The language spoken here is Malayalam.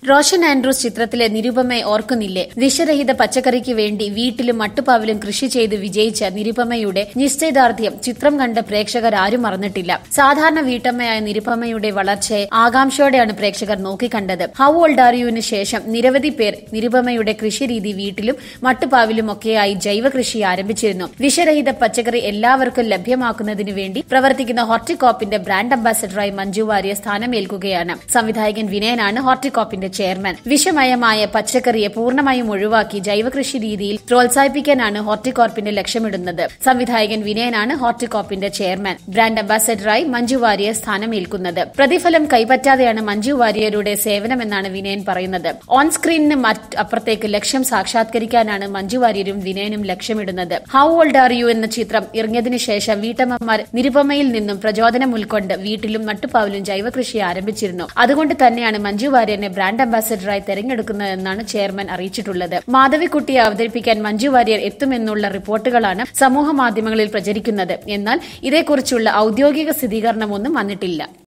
റോഷൻ ആൻഡ്രൂസ് ചിത്രത്തിലെ നിരുപമയെ ഓർക്കുന്നില്ലേ വിഷരഹിത പച്ചക്കറിക്ക് വേണ്ടി വീട്ടിലും മട്ടുപാവിലും കൃഷി ചെയ്ത് വിജയിച്ച നിരുപമയുടെ നിശ്ചയദാർഢ്യം ചിത്രം കണ്ട പ്രേക്ഷകർ ആരും മറന്നിട്ടില്ല സാധാരണ വീട്ടമ്മയായ നിരുപമയുടെ വളർച്ചയെ ആകാംക്ഷയോടെയാണ് പ്രേക്ഷകർ നോക്കിക്കണ്ടത് ഹൗ ഓൾഡ് ആർ യുവിന് ശേഷം നിരവധി പേർ നിരുപമയുടെ കൃഷിരീതി വീട്ടിലും മട്ടുപാവിലും ഒക്കെയായി ജൈവ കൃഷി ആരംഭിച്ചിരുന്നു വിഷരഹിത പച്ചക്കറി എല്ലാവർക്കും ലഭ്യമാക്കുന്നതിനു വേണ്ടി പ്രവർത്തിക്കുന്ന ഹോർട്ടികോപ്പിന്റെ ബ്രാൻഡ് അംബാസഡറായി മഞ്ജു വാര്യർ സ്ഥാനമേൽക്കുകയാണ് സംവിധായകൻ വിനയനാണ് ഹോർട്ടികോപ്പിന്റെ ചെയർമാൻ വിഷമയമായ പച്ചക്കറിയെ പൂർണ്ണമായും ഒഴിവാക്കി ജൈവകൃഷി രീതിയിൽ പ്രോത്സാഹിപ്പിക്കാനാണ് ഹോർട്ടികോർപ്പിന്റെ ലക്ഷ്യമിടുന്നത് സംവിധായകൻ വിനയനാണ് ഹോർട്ടികോപ്പിന്റെ ചെയർമാൻ ബ്രാൻഡ് അംബാസഡറായി മഞ്ജു വാര്യർ സ്ഥാനമേൽക്കുന്നത് പ്രതിഫലം കൈപ്പറ്റാതെയാണ് മഞ്ജു വാര്യരുടെ സേവനമെന്നാണ് വിനയൻ പറയുന്നത് ഓൺ സ്ക്രീനിന് മറ്റ് അപ്പുറത്തേക്ക് ലക്ഷ്യം സാക്ഷാത്കരിക്കാനാണ് മഞ്ജു വാര്യരും വിനയനും ലക്ഷ്യമിടുന്നത് ഹൗ ഓൾഡ് ആർ യു എന്ന ചിത്രം ഇറങ്ങിയതിനു ശേഷം വീട്ടമ്മമാർ നിരുപമയിൽ നിന്നും പ്രചോദനം ഉൾക്കൊണ്ട് വീട്ടിലും നട്ടുപാവിലും ജൈവകൃഷി ആരംഭിച്ചിരുന്നു അതുകൊണ്ട് തന്നെയാണ് മഞ്ജു വാര്യനെ ബ്രാൻഡ് അംബാസഡറായി തെരഞ്ഞെടുക്കുന്നതെന്നാണ് ചെയർമാൻ അറിയിച്ചിട്ടുള്ളത് മാധവിക്കുട്ടിയെ അവതരിപ്പിക്കാൻ മഞ്ജു വാര്യർ എത്തുമെന്നുള്ള റിപ്പോർട്ടുകളാണ് സമൂഹ മാധ്യമങ്ങളിൽ പ്രചരിക്കുന്നത് എന്നാൽ ഇതേക്കുറിച്ചുള്ള ഔദ്യോഗിക സ്ഥിരീകരണമൊന്നും വന്നിട്ടില്ല